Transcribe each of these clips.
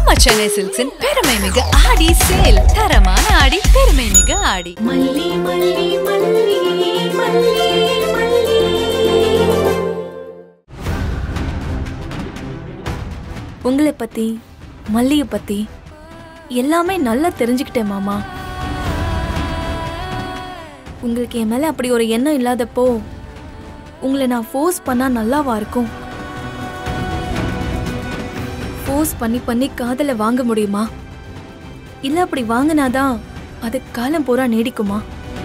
நம்ம சென்னை சில்க்ஸின் பெருமை மிகு ஆடி சேல் தரமான ஆடி பெருமை மிகு ஆடி மல்லி மல்லி மல்லி மல்லி மல்லி உங்களை பத்தி மல்லியை பத்தி எல்லாமே நல்லா தெரிஞ்சுக்கிட்டேன் மாமா உங்களுக்கு என் மேல அப்படி ஒரு எண்ணம் இல்லாதப்போ உங்களை நான் ஃபோர்ஸ் பண்ணா நல்லாவா இருக்கும் ஃபோர்ஸ் பண்ணி பண்ணி காதலை வாங்க முடியுமா இல்ல அப்படி வாங்கினாதான் அது காலம் பூரா நீடிக்குமா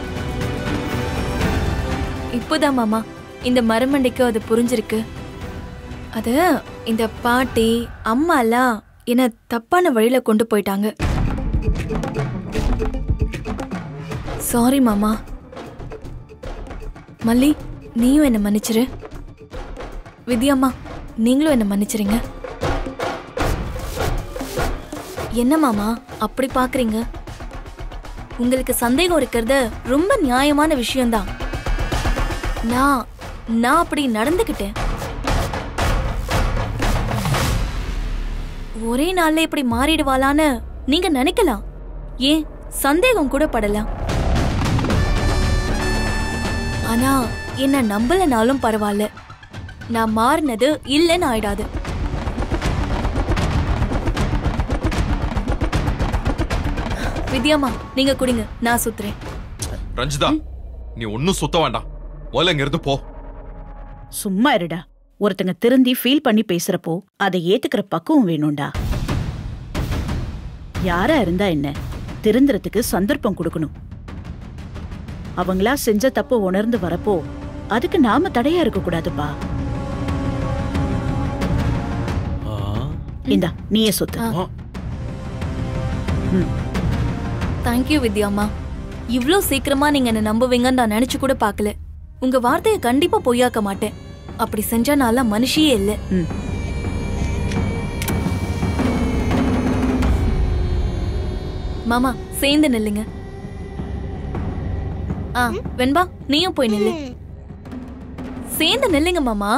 இப்போதான் மாமா இந்த மரமண்டைக்கு அது புரிஞ்சிருக்கு அது இந்த பாட்டி அம்மாலாம் என்ன தப்பான வழியில கொண்டு போயிட்டாங்க சாரி மாமா மல்லி நீயும் என்ன மன்னிச்சிரு வித்யாம்மா நீங்களும் என்ன மன்னிச்சிருங்க என்ன மாமா அப்படி பாக்குறீங்க உங்களுக்கு சந்தேகம் இருக்கிறது ரொம்ப நியாயமான விஷயம்தான் நான் நான் அப்படி நடந்துக்கிட்டேன் ஒரே நாள்ல இப்படி மாறிடுவாளான்னு நீங்க நினைக்கலாம் ஏன் சந்தேகம் கூட படலாம் ஆனா என்ன நம்பலனாலும் பரவாயில்ல நான் மாறினது இல்லைன்னு ஆயிடாது வித்யாமா நீங்க குடிங்க நான் சுத்துறேன் ரஞ்சிதா நீ ஒன்னும் சுத்த வேண்டாம் முதல்ல இங்க இருந்து போ சும்மா இருடா ஒருத்தங்க திருந்தி ஃபீல் பண்ணி பேசுறப்போ அதை ஏத்துக்கிற பக்குவம் வேணும்டா யாரா இருந்தா என்ன திருந்துறதுக்கு சந்தர்ப்பம் கொடுக்கணும் அவங்களா செஞ்ச தப்பு உணர்ந்து வரப்போ அதுக்கு நாம தடையா இருக்க கூடாதுப்பா இந்தா நீயே சொத்து ஆ. தேங்க்யூ வித்யாம்மா இவ்ளோ சீக்கிரமா நீங்க என்ன நம்புவீங்கன்னு நான் நினைச்சு கூட பார்க்கல உங்க வார்த்தையை கண்டிப்பா பொய்யாக்க மாட்டேன் அப்படி செஞ்சா நான் மனுஷியே இல்ல ம். மாமா சேர்ந்து நில்லுங்க ஆ வெண்பா நீயும் போய் நில்லு சேர்ந்து நில்லுங்க மாமா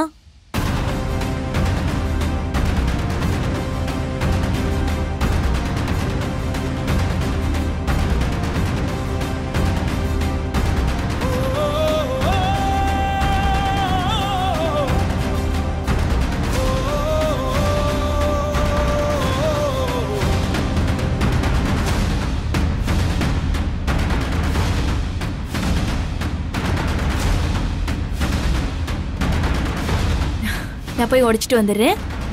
நான் போய் உடைச்சிட்டு வந்துடுறேன்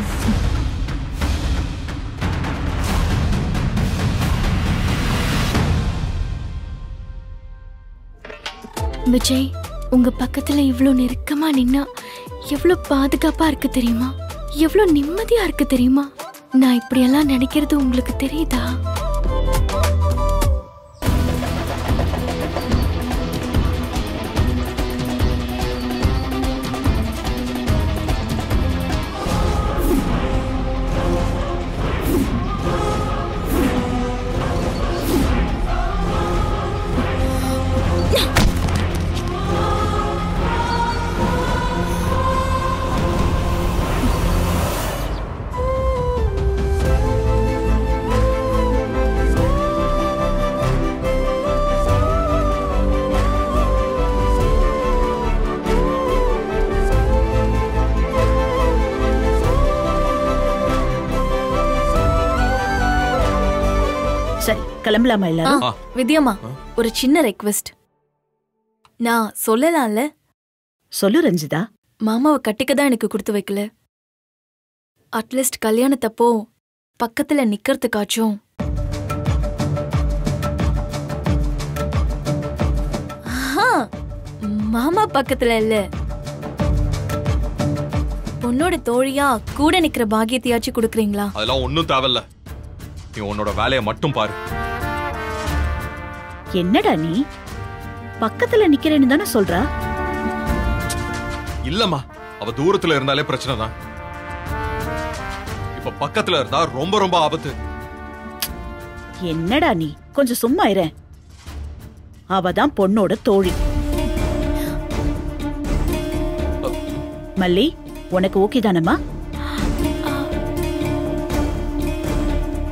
விஜய் உங்க பக்கத்துல இவ்ளோ நெருக்கமா நின்னா எவ்ளோ பாதுகாப்பா இருக்கு தெரியுமா எவ்ளோ நிம்மதியா இருக்கு தெரியுமா நான் இப்படியெல்லாம் நினைக்கிறது உங்களுக்கு தெரியுதா சரி கிளம்பலாமா ஆ, எல்லாரும் ஆ. வித்யாம்மா ஒரு சின்ன ரெக்வெஸ்ட் நான் சொல்லலாம்ல சொல்லு ரஞ்சிதா மாமாவை கட்டிக்க தான் எனக்கு கொடுத்து வைக்கல அட்லீஸ்ட் கல்யாணத்தப்போ பக்கத்துல நிக்கிறதுக்காச்சும் ஆஹா, மாமா பக்கத்துல இல்ல பொண்ணோட தோழியா கூட நிக்கிற பாக்கியத்தையாச்சும் கொடுக்குறீங்களா அதெல்லாம் ஒன்னும் தேவையில்ல நீ உன்னோட வேலையை மட்டும் பாரு என்னடா நீ பக்கத்துல நிக்கிறேன்னு தானே சொல்றா இல்லம்மா அவ தூரத்துல இருந்தாலே பிரச்சனை தான் இப்ப பக்கத்துல இருந்தா ரொம்ப ரொம்ப ஆபத்து என்னடா நீ கொஞ்சம் சும்மா இரு அவ தான் பொண்ணோட தோழி மல்லி உனக்கு ஓகே தானம்மா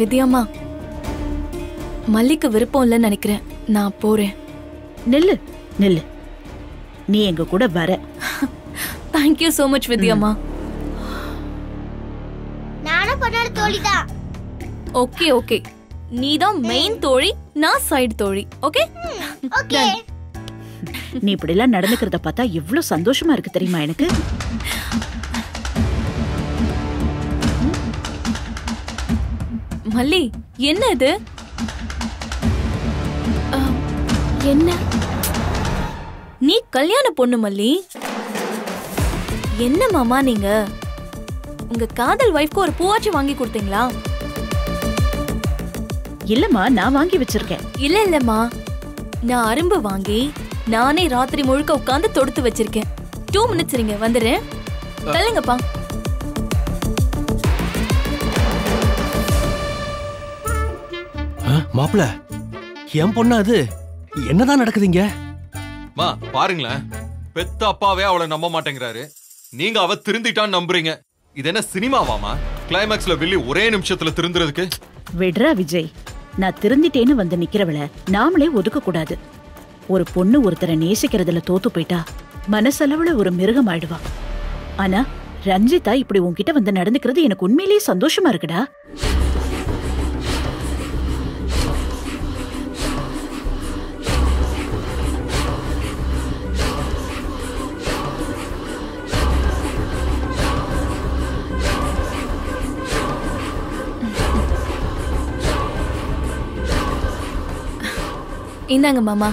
வித்யாம்மா மல்லிக்கு விருப்பம் இல்லைன்னு நினைக்கிறேன் நான் போறேன் நில்லு நில்லு நீ எங்க கூட வர தேங்க்யூ so மச் வித்யாம்மா நானும் பொண்ணோட தோழிதான் ஓகே ஓகே நீ தான் மெயின் தோழி நான் சைடு தோழி ஓகே ஓகே நீ இப்படி எல்லாம் நடந்துக்கிறத பார்த்தா எவ்வளவு சந்தோஷமா இருக்கு தெரியுமா எனக்கு மல்லி என்ன இது என்ன நீ கல்யாண பொண்ணு மல்லி என்ன மாமா நீங்க உங்க காதல் வைஃப்க்கு ஒரு பூவாச்சி வாங்கி கொடுத்தீங்களா இல்லம்மா நான் வாங்கி வச்சிருக்கேன் இல்ல இல்லம்மா நான் அரும்பு வாங்கி நானே ராத்திரி முழுக்க உட்கார்ந்து தொடுத்து வச்சிருக்கேன் டூ மினிட்ஸ் இருங்க வந்துடுறேன் தள்ளுங்கப்பா மாப்பிள என் பொண்ணா அது என்னதான் நடக்குதுங்க மா பாருங்களேன் பெத்த அப்பாவே அவளை நம்ப மாட்டேங்கிறாரு நீங்க அவ திருந்திட்டான்னு நம்புறீங்க இது என்ன சினிமாவாமா கிளைமேக்ஸ்ல வில்லி ஒரே நிமிஷத்துல திருந்துறதுக்கு விடுறா விஜய் நான் திருந்திட்டேன்னு வந்து நிக்கிறவள நாமளே ஒதுக்க கூடாது ஒரு பொண்ணு ஒருத்தரை நேசிக்கிறதுல தோத்து போயிட்டா மனசளவுல ஒரு மிருகம் ஆயிடுவா ஆனா ரஞ்சிதா இப்படி உன்கிட்ட வந்து நடந்துக்கிறது எனக்கு உண்மையிலேயே சந்தோஷமா இருக்குடா இந்தாங்க மாமா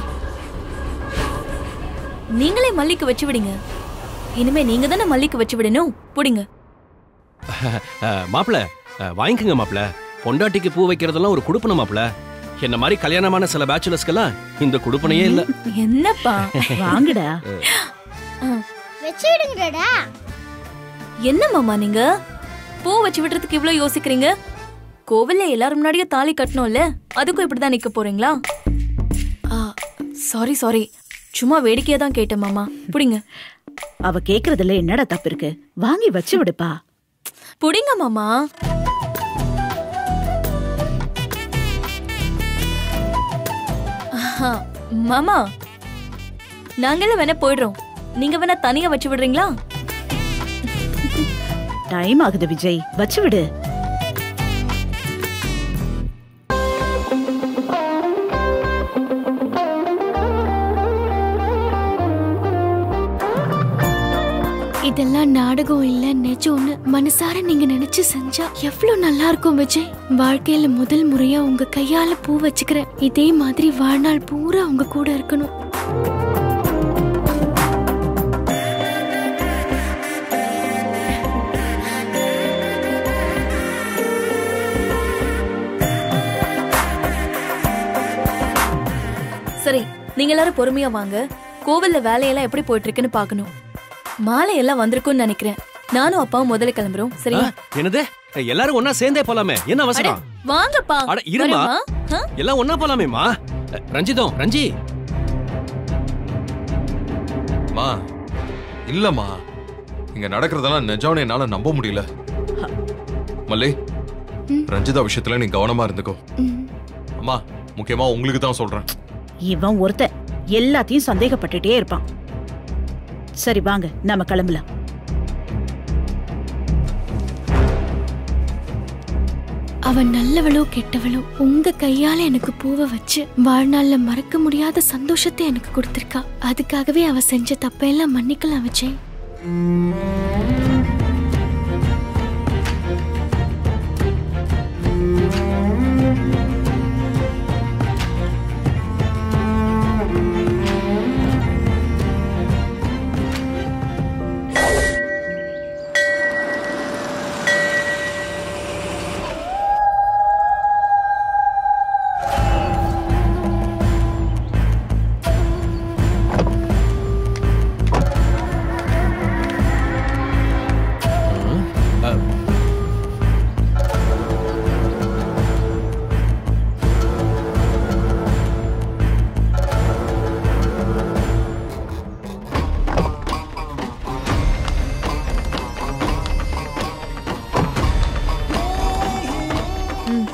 நீங்களே மல்லிக்கு வச்சு விடுங்க இனிமே நீங்க தானே மல்லிக்கு வச்சு விடணும் புடிங்க மாப்பிள வாங்கிக்கோங்க மாப்பிள பொண்டாட்டிக்கு பூ வைக்கிறதெல்லாம் ஒரு குடுப்பன மாப்பிள என்ன மாதிரி கல்யாணமான சில பேச்சுலர்ஸ்க்கெல்லாம் இந்த குடுப்பனையே இல்ல என்னப்பா வாங்கடா வச்சு விடுங்கடா என்ன மாமா நீங்க பூ வச்சு விடுறதுக்கு இவ்ளோ யோசிக்கிறீங்க கோவில்ல எல்லாரும் முன்னாடியும் தாலி கட்டணும்ல அதுக்கும் இப்படிதான் நிக்க போறீங்களா சாரி சாரி சும்மா வேடிக்கையா தான் கேட்டேன் மாமா புடிங்க அவ கேக்குறதுல என்னடா தப்பு இருக்கு வாங்கி வச்சு விடுப்பா புடிங்க மாமா ஆஹா, மாமா நாங்கெல்லாம் வேணா போயிடுறோம் நீங்க வேணா தனியா வச்சு விடுறீங்களா டைம் ஆகுது விஜய் வச்சு விடு இதெல்லாம் நாடகம் இல்ல நிஜம்னு மனசார நீங்க நினைச்சு செஞ்சா எவ்வளவு நல்லா இருக்கும் விஜய் வாழ்க்கையில முதல் முறையா உங்க கையால பூ வச்சுக்கிறேன் இதே மாதிரி வாழ்நாள் பூரா உங்க கூட இருக்கணும் சரி நீங்க எல்லாரும் பொறுமையா வாங்க கோவில்ல வேலையெல்லாம் எப்படி போயிட்டு இருக்குன்னு பார்க்கணும் மாலை எல்லாம் வந்திருக்கும்னு நினைக்கிறேன் நானும் அப்பாவும் முதல்ல கிளம்புறோம் ஆ, சரியா என்னது எல்லாரும் ஒன்னா சேர்ந்தே போலாமே என்ன அட, அவசரம் வாங்கப்பா அட, இருமா. வரேம்மா. ஆ? எல்லாம் ஒன்னா போலாமேமா ரஞ்சிதம் ரஞ்சி மா இல்லம்மா இங்க நடக்கிறதெல்லாம் நிஜம்னு என்னால நம்ப முடியல மல்லி ரஞ்சிதா விஷயத்துல நீ கவனமா இருந்துக்கோ அம்மா முக்கியமா உங்களுக்கு தான் சொல்றேன் இவன் ஒருத்தன் எல்லாத்தையும் சந்தேகப்பட்டுட்டே இருப்பான் சரி வாங்க நாம கிளம்பலாம் அவன் நல்லவளோ கெட்டவளோ உங்க கையால எனக்கு பூவை வச்சு வாழ்நாள்ல மறக்க முடியாத சந்தோஷத்தை எனக்கு கொடுத்திருக்கா அதுக்காகவே அவ செஞ்ச தப்பையெல்லாம் மன்னிக்கலாம் விஜய்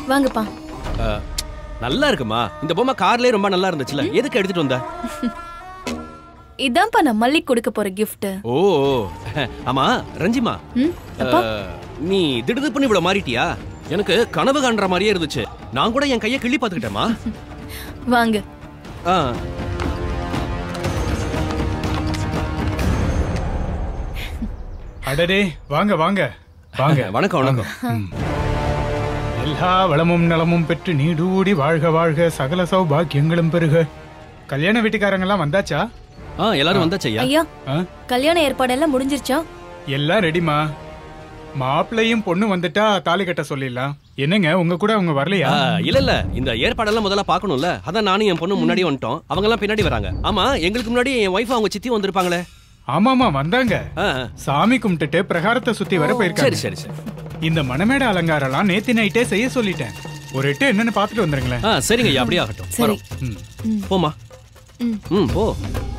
வாங்கப்பா அஹ், நல்லா இருக்குமா இந்த பொம்மை கார்லயே ரொம்ப நல்லா இருந்துச்சுல எதுக்கு எடுத்துட்டு வந்த இதான்ப்பா நான் மல்லிக்கு கொடுக்க போற gift ஓ ஓ. ஆமா ரஞ்சிமா ம் அப்பா அஹ், நீ திடுதிப்புன்னு இவ்வளவு மாறிட்டியா எனக்கு கனவு காண்ற மாதிரியே இருந்துச்சு நான் கூட என் கையை கிள்ளி பாத்துக்கிட்டேமா வாங்க அடடே வாங்க வாங்க வாங்க வணக்கம் வணக்கம் ம். எல்லா வளமும் நலமும் பெற்று நீடூடி வாழ்க வாழ்க சகல சௌபாக்கியங்களும் பெருக கல்யாண வீட்டுக்காரங்க எல்லாம் வந்தாச்சா ஆ எல்லாரும் வந்தாச்சு ஐயா ஐயா ஆ? கல்யாண ஏற்பாடெல்லாம் முடிஞ்சிருச்சா எல்லாம் ரெடிமா மாப்பிள்ளையும் பொண்ணு வந்துட்டா தாலி கட்ட சொல்லிடலாம் என்னங்க உங்க கூட அவங்க வரலையா ஆ, இல்ல இல்ல இந்த ஏற்பாடெல்லாம் முதல்ல பார்க்கணும்ல அதான் நானும் என் பொண்ணு முன்னாடி வந்துட்டோம் அவங்க எல்லாம் பின்னாடி வராங்க ஆமா எங்களுக்கு முன்னாடி என் ஒய்ஃப் அவங்க சித்தி வந்திருப்பாங்களே ஆமாமா வந்தாங்க ஆ, ஆ. சாமி கும்பிட்டுட்டு பிரகாரத்தை சுத்தி வர சரி போயிருக்காங்க சரி சரி இந்த மணமேட அலங்காரம்லாம் நேத்தி நைட்டே செய்ய சொல்லிட்டேன் ஒரு எட்டு என்னன்னு பாத்துட்டு வந்துருங்களேன் ஆ சரிங்க ஐயா அப்படியே ஆகட்டும் சரி வரோம். ம். போமா ம். ம் போ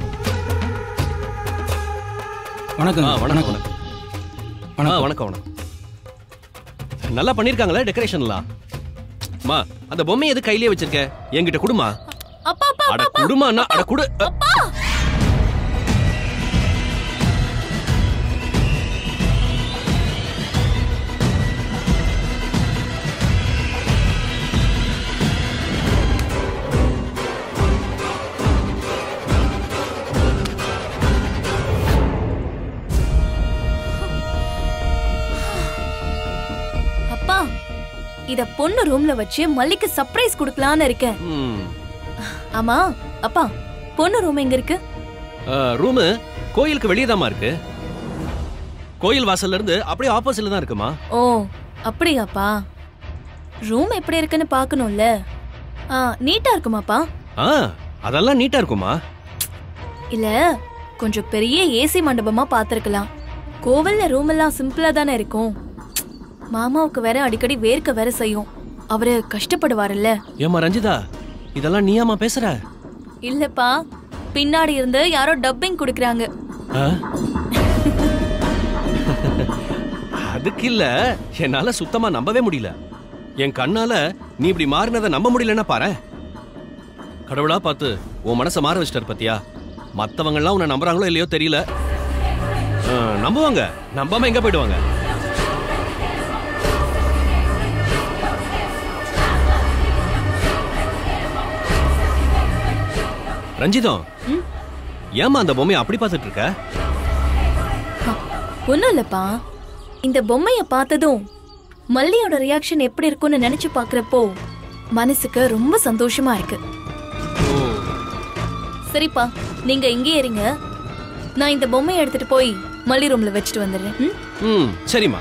வணக்கம் ஆ, வணக்கம் வணக்கம் ஆ, வணக்கம் வணக்கம் நல்லா பண்ணிருக்காங்களா டெக்கரேஷன்லாம் மா அந்த பொம்மை எது கையிலே வச்சிருக்க என்கிட்ட குடுமா அப்பா அப்பா அட குடுமாண்ணா அட குடு அ, அப்பா இத பொண்ணு ரூம்ல வச்சு மல்லிக்கு சர்ப்ரைஸ் கொடுக்கலான்னு இருக்கேன் ம். ஆமா அப்பா பொண்ணு ரூம் எங்க இருக்கு ஆ, ரூமு கோயிலுக்கு வெளியே இருக்கு கோயில் வாசல்ல இருந்து அப்படியே ஆப்போசிட்ல தான் இருக்குமா ஓ அப்படியாப்பா ரூம் எப்படி இருக்குன்னு பார்க்கணும்ல ஆ நீட்டா இருக்குமாப்பா ஆ அதெல்லாம் நீட்டா இருக்குமா இல்ல கொஞ்சம் பெரிய ஏசி மண்டபமா பார்த்திருக்கலாம் கோவில்ல ரூம் எல்லாம் சிம்பிளா தானே இருக்கும் மாமாவுக்கு வேற அடிக்கடி வேர்க்க வேற செய்யும் அவரு கஷ்டப்படுவாருல்ல ஏமா ரஞ்சிதா இதெல்லாம் நீயாமா பேசுற இல்லப்பா பின்னாடி இருந்து யாரோ டப்பிங் குடுக்கறாங்க ஆ? அதுக்கு இல்ல என்னால சுத்தமா நம்பவே முடியல என் கண்ணால நீ இப்படி மாறினதை நம்ப முடியலன்னா பாரு கடவுளா பார்த்து உன் மனசை மாற வச்சிட்டார் பாத்தியா மத்தவங்க எல்லாம் உன்னை நம்புறாங்களோ இல்லையோ தெரியல ஆ, நம்புவாங்க நம்பாம எங்க போயிடுவாங்க ரஞ்சிதம் ஏமா அந்த பொம்மையை அப்படி பார்த்துட்டு இருக்க ஒண்ணும் இல்லப்பா இந்த பொம்மைய பார்த்ததும் மல்லியோட ரியாக்ஷன் எப்படி இருக்கும்னு நினைச்சு பாக்குறப்போ மனசுக்கு ரொம்ப சந்தோஷமா இருக்கு சரிப்பா நீங்க இங்கே இருங்க நான் இந்த பொம்மையை எடுத்துட்டு போய் மல்லி ரூம்ல வச்சுட்டு வந்துடுறேன் ம்? ம் சரிம்மா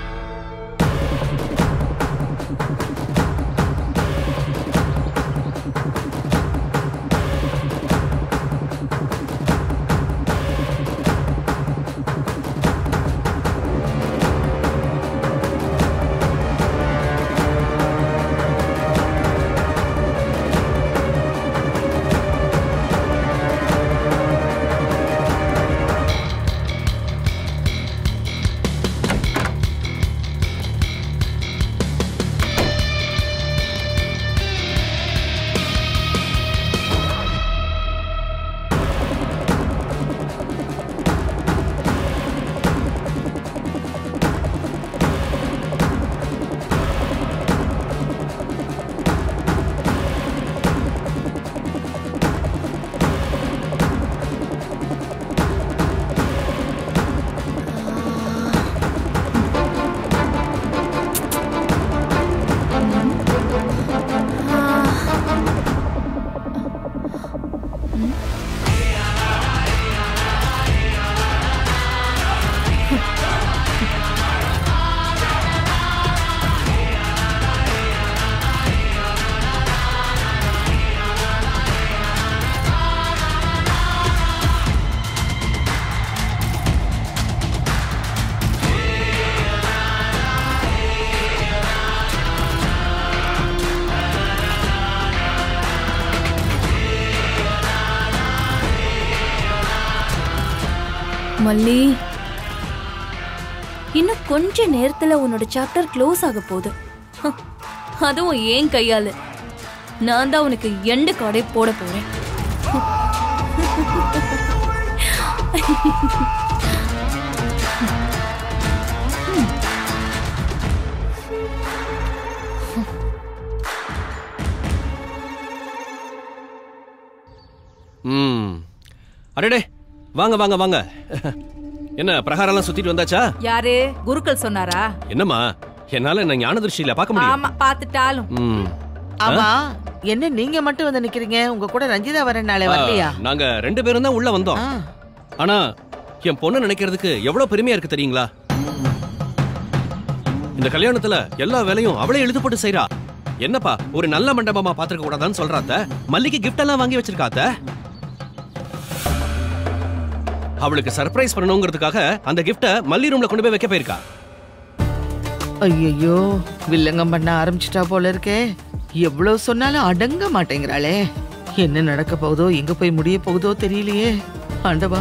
மல்லி இன்னும் கொஞ்ச நேரத்துல உன்னோட சாப்டர் க்ளோஸ் ஆக போகுது ஹ, அதுவும் ஏன் கையால நான் தான் உனக்கு எண்டு காடை போட போறேன் ம் அடடே வாங்க வாங்க வாங்க என்ன பிரகாரம்லாம் சுத்திட்டு வந்தாச்சா யாரு குருக்கள் சொன்னாரா என்னம்மா என்னால என்ன ஞான திருஷ்டியில பார்க்க முடியும் ஆமா பாத்துட்டாலும் ம் ஆமா என்ன நீங்க மட்டும் வந்து நிக்கிறீங்க உங்க கூட ரஞ்சிதா வரனாலே வரலையா ஆ, நாங்க ரெண்டு பேரும் தான் உள்ள வந்தோம் ஆ. ஆனா என் பொண்ணு நினைக்கிறதுக்கு எவ்வளவு பெருமையா இருக்கு தெரியுங்களா இந்த கல்யாணத்துல எல்லா வேலையும் அவளே எழுதுபட்டு செய்றா என்னப்பா ஒரு நல்ல மண்டபமா பாத்துக்க கூடாதான்னு சொல்றாத்த மல்லிகை கிஃப்ட் எல்லாம் வாங்கி வச்சிருக்காத்த அவளுக்கு சர்ப்ரைஸ் பண்ணணுங்கிறதுக்காக அந்த கிஃப்ட மல்லி ரூம்ல கொண்டு போய் வைக்க போயிருக்கா ஐயோ வில்லங்கம் பண்ண ஆரம்பிச்சிட்டா போல இருக்கே எவ்வளவு சொன்னாலும் அடங்க மாட்டேங்கிறாளே என்ன நடக்க போகுதோ எங்க போய் முடிய போகுதோ தெரியலையே ஆண்டவா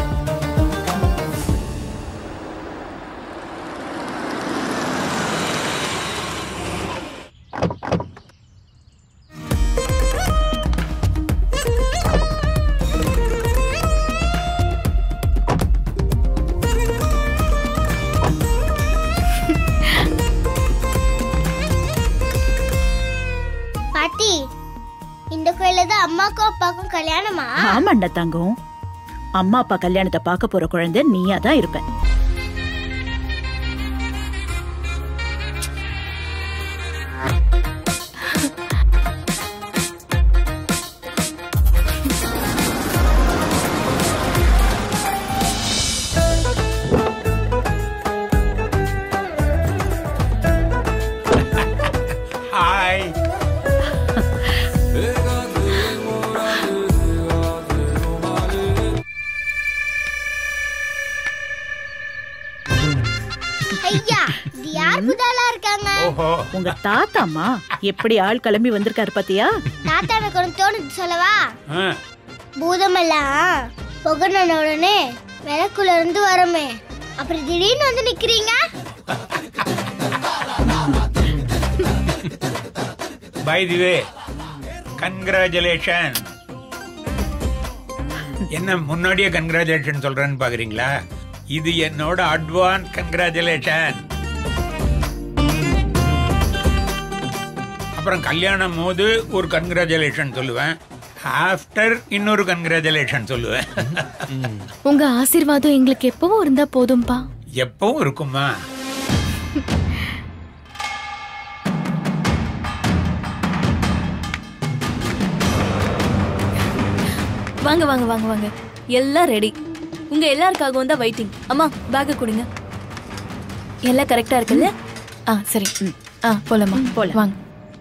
பாட்டி இந்த கோயில தான் அம்மாக்கும் அப்பாக்கும் கல்யாணமா ஆமாண்டா தங்கம் அம்மா அப்பா கல்யாணத்தை பார்க்க போற குழந்தை நீயா தான் இருப்ப ஹாய் ஐயா இது யார் புதாலா இருக்காங்க ஓஹோ உங்க தாத்தாம்மா எப்படி ஆள் கிளம்பி வந்திருக்காரு பாத்தியா தாத்தா எனக்கு ஒன்று தோணுது சொல்லவா ஆ, பூதமெல்லாம் புகன உடனே விளக்குல இருந்து வரமே அப்புறம் திடீர்னு வந்து நிக்கிறீங்க பை தி வே கங்க்ராச்சுலேஷன் என்ன முன்னாடியே கங்க்ராச்சுலேஷன் சொல்றேன்னு பாக்குறீங்களா இது என்னோட அட்வான்ஸ் கங்க்ராச்சுலேஷன் அப்புறம் கல்யாணம் போது ஒரு கங்க்ராச்சுலேஷன் சொல்லுவேன் ஆஃப்டர் இன்னொரு கங்க்ராச்சுலேஷன் சொல்லுவேன் உங்க ஆசீர்வாதம் எங்களுக்கு எப்பவும் இருந்தா போதும்பா எப்பவும் இருக்குமா வாங்க வாங்க வாங்க வாங்க எல்லாம் ரெடி உங்க எல்லாருக்காகவும் தான் வெயிட்டிங் அம்மா பேக்க கொடுங்க எல்லாம் கரெக்டா இருக்குல்ல ஆ சரி ஆ போலாமா போலாம் வாங்க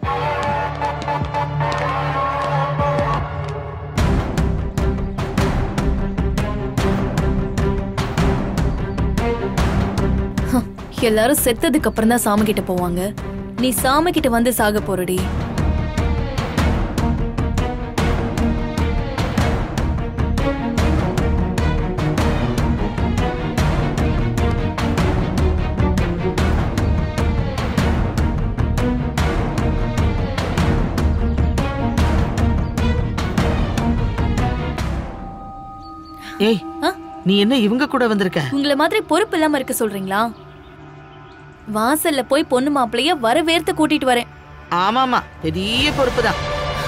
ஹ, எல்லாரும் செத்ததுக்கு அப்புறம் தான் சாமி கிட்ட போவாங்க நீ சாமி கிட்ட வந்து சாக போறடி ஏய் ஆ? நீ என்ன இவங்க கூட வந்திருக்க உங்களை மாதிரி பொறுப்பு இல்லாம இருக்க சொல்றீங்களா வாசல்ல போய் பொண்ணு மாப்பிளைய வரவேர்த்து கூட்டிட்டு வரேன் ஆமாமா பெரிய பொறுப்பு தான்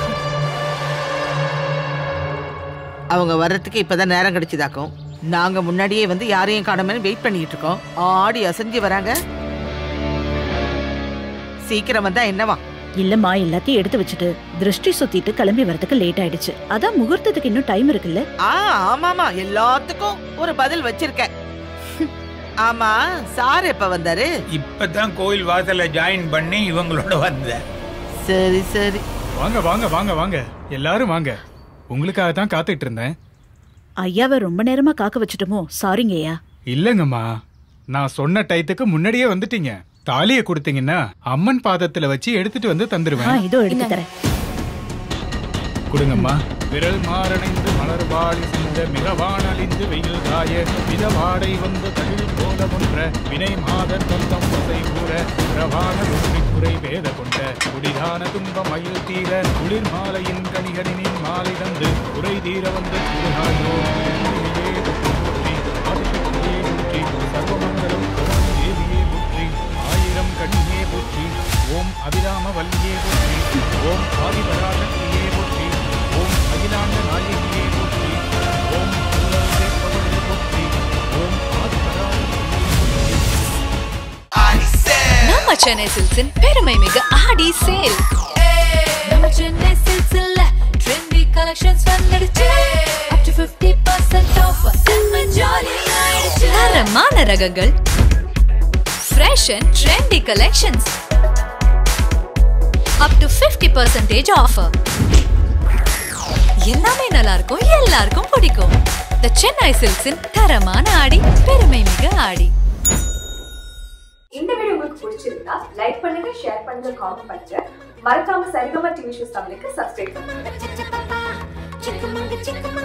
அவங்க வர்றதுக்கு இப்பதான் நேரம் கிடைச்சதாக்கும் நாங்க முன்னாடியே வந்து யாரையும் காணாமன்னு வெயிட் பண்ணிட்டு இருக்கோம் ஆடி அசைஞ்சு வராங்க சீக்கிரம் வந்தா என்னவா இல்லம்மா எல்லாத்தையும் எடுத்து வச்சுட்டு திருஷ்டி சுத்திட்டு கிளம்பி வரதுக்கு லேட் ஆயிடுச்சு அதான் முகூர்த்தத்துக்கு இன்னும் டைம் இருக்குல்ல ஆ ஆமாமா எல்லாத்துக்கும் ஒரு பதில் வச்சிருக்கேன் ஆமா சார் எப்ப வந்தாரு இப்பதான் கோயில் வாசல்ல ஜாயின் பண்ணி இவங்களோட வந்தேன் சரி சரி வாங்க வாங்க வாங்க வாங்க எல்லாரும் வாங்க உங்களுக்காக தான் காத்துட்டு இருந்தேன் ஐயாவை ரொம்ப நேரமா காக்க வச்சுட்டோமோ சாரிங்க ஐயா இல்லங்கம்மா நான் சொன்ன டயத்துக்கு முன்னாடியே வந்துட்டீங்க தாலியை கொடுத்தீங்கன்னா அம்மன் பாதத்துல வச்சு எடுத்துட்டு வந்து ஆ தந்துருவேன் இதோ எடுத்து தரேன் கொடுங்கம்மா விரல் மாரணைந்து மலர் வாழி செய்த மிக வானலிந்து வெயில் காய வித வாடை வந்து தகிழ் போல ஒன்ற வினை மாதர் தொந்தம் வசை கூற பிரவான வெற்றி குறை வேத கொண்ட குடிதான துன்ப மயில் தீர குளிர் மாலையின் கணிகனின் மாலை தந்து குறை தீர வந்து திருநாயோ போற்றி ஆதிசக்தியே போற்றி சர்வமங்கலம் தேவியே போற்றி ஆயிரம் கண்ணியே போற்றி ஓம் அபிராம வல்லியே போற்றி ஓம் ஆதிபராசக்தியே போற்றி ஓம் அகிலாண்ட நாயகியே போற்றி ஓம் அருளாசே பகவதியே போற்றி ஓம் ஆதிபராசக்தியே போற்றி நம்ம சென்னை சில்க்ஸின் பெருமை மிக ஆடி சேல் நம்ம சென்னை சில்க்ஸ்ல ட்ரெண்டி கலெக்ஷன்ஸ் வந்துடுச்சு அப் டு 50% ஆஃப் செம்ம ஜாலி ஆயிடுச்சு தரமான ரகங்கள் fresh and trendy collections up to 50% offer எல்லாமே நல்லா இருக்கும் எல்லாருக்கும் பிடிக்கும் த சென்னை சில்க்ஸின் தரமான ஆடி பெருமை மிக ஆடி இந்த வீடியோ உங்களுக்கு பிடிச்சிருந்தா லைக் பண்ணுங்க ஷேர் பண்ணுங்க காமெண்ட் பண்ணுங்க மறக்காம சரிகமா டிவி ஷோஸ் தமிழுக்கு சப்ஸ்கிரைப் பண்ணுங்க